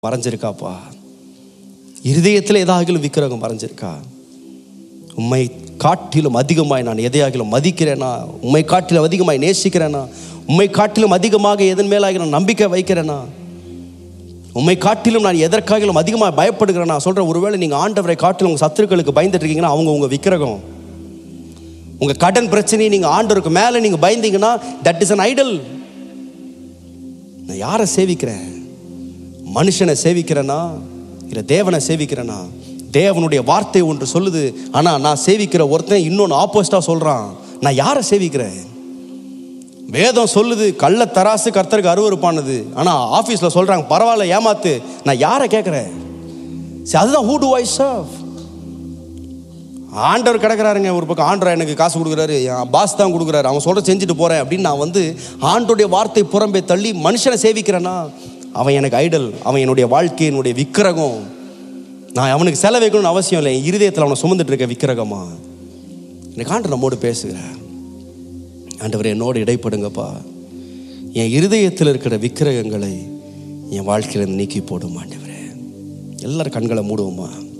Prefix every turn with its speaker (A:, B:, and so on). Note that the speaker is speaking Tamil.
A: மறைஞ்சிருக்காப்பா இருதயத்தில் ஏதாகிலும் விக்கிரகம் மறைஞ்சிருக்கா உம்மை காட்டிலும் அதிகமாய் நான் எதையாகிலும் மதிக்கிறேனா உம்மை காட்டிலும் அதிகமாய் நேசிக்கிறேனா உம்மை காட்டிலும் அதிகமாக எதன் மேலாக நான் நம்பிக்கை வைக்கிறேனா உம்மை காட்டிலும் நான் எதற்காகிலும் அதிகமாக பயப்படுகிறேன் நான் சொல்கிறேன் ஒருவேளை நீங்கள் ஆண்டவரை காட்டிலும் உங்கள் சத்துருக்களுக்கு பயந்துட்டு இருக்கீங்கன்னா அவங்க உங்கள் விக்கிரகம் உங்கள் கடன் பிரச்சனையை நீங்கள் ஆண்டவருக்கு மேலே நீங்கள் பயந்தீங்கன்னா தட் இஸ் an ஐடல் நான் யாரை சேவிக்கிறேன் மனுஷனை சேவிக்கிறேனா இல்லை தேவனை சேவிக்கிறேனா தேவனுடைய வார்த்தை ஒன்று சொல்லுது ஆனால் நான் சேவிக்கிற ஒருத்தன் இன்னொன்று ஆப்போசிட்டாக சொல்கிறான் நான் யாரை சேவிக்கிறேன் வேதம் சொல்லுது கள்ள தராசு கர்த்தருக்கு அருவருப்பானது ஆனால் ஆஃபீஸில் சொல்கிறாங்க பரவாயில்ல ஏமாத்து நான் யாரை கேட்குறேன் சரி அதுதான் ஹூ டு ஐ சர்வ் ஆண்டவர் கிடக்குறாருங்க ஒரு பக்கம் ஆண்டவர் எனக்கு காசு கொடுக்குறாரு என் பாஸ் தான் கொடுக்குறாரு அவன் சொல்ற செஞ்சுட்டு போகிறேன் அப்படின்னு நான் வந்து ஆண்டோடைய வார்த்தை புறம்பே தள்ளி மனுஷனை சேவிக்கிறேன்னா அவன் எனக்கு ஐடல் அவன் என்னுடைய வாழ்க்கை என்னுடைய விக்கிரகம் நான் அவனுக்கு செலவு வைக்கணும்னு அவசியம் இல்லை என் இருதயத்தில் அவனை சுமந்துட்டு இருக்க விக்கிரகமா எனக்கு ஆண்டு நம்மோடு பேசுகிறேன் ஆண்டவர் என்னோடு இடைப்படுங்கப்பா என் இருதயத்தில் இருக்கிற விக்கிரகங்களை என் வாழ்க்கையில நீக்கி போடும் ஆண்டவரே எல்லாரும் கண்களை மூடுவோமா